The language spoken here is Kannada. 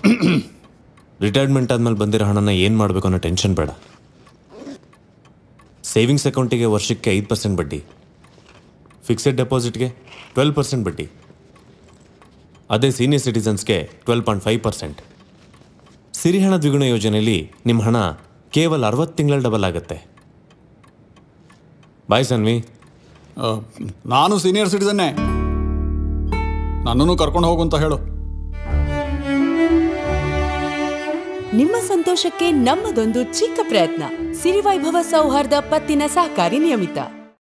ರಿಟೈರ್ಮೆಂಟ್ ಆದ್ಮೇಲೆ ಬಂದಿರೋ ಹಣನ ಏನು ಮಾಡಬೇಕು ಅನ್ನೋ ಟೆನ್ಷನ್ ಬೇಡ ಸೇವಿಂಗ್ಸ್ ಅಕೌಂಟಿಗೆ ವರ್ಷಕ್ಕೆ ಐದು ಪರ್ಸೆಂಟ್ ಬಡ್ಡಿ ಫಿಕ್ಸೆಡ್ ಡೆಪಾಸಿಟ್ಗೆ ಟ್ವೆಲ್ ಪರ್ಸೆಂಟ್ ಬಡ್ಡಿ ಅದೇ ಸೀನಿಯರ್ ಸಿಟಿಸನ್ಸ್ಗೆ ಟ್ವೆಲ್ ಪಾಯಿಂಟ್ ಫೈವ್ ಪರ್ಸೆಂಟ್ ಸಿರಿಹಣ ದ್ವಿಗುಣ ಯೋಜನೆಯಲ್ಲಿ ನಿಮ್ಮ ಹಣ ಕೇವಲ ಅರವತ್ತು ತಿಂಗಳ ಡಬಲ್ ಆಗುತ್ತೆ ಬಾಯ್ ಸನ್ವಿ ಆ, ನಾನು ಸೀನಿಯರ್ ಸಿಟಿಸನ್ನೇ ನನ್ನನ್ನು ಕರ್ಕೊಂಡು ಹೋಗು ಅಂತ ಹೇಳು ನಿಮ್ಮ ಸಂತೋಷಕ್ಕೆ ನಮ್ಮದೊಂದು ಚಿಕ್ಕ ಪ್ರಯತ್ನ ಸಿರಿವೈಭವ ಸೌಹಾರ್ದ ಪತ್ತಿನ ಸಹಕಾರಿ ನಿಯಮಿತ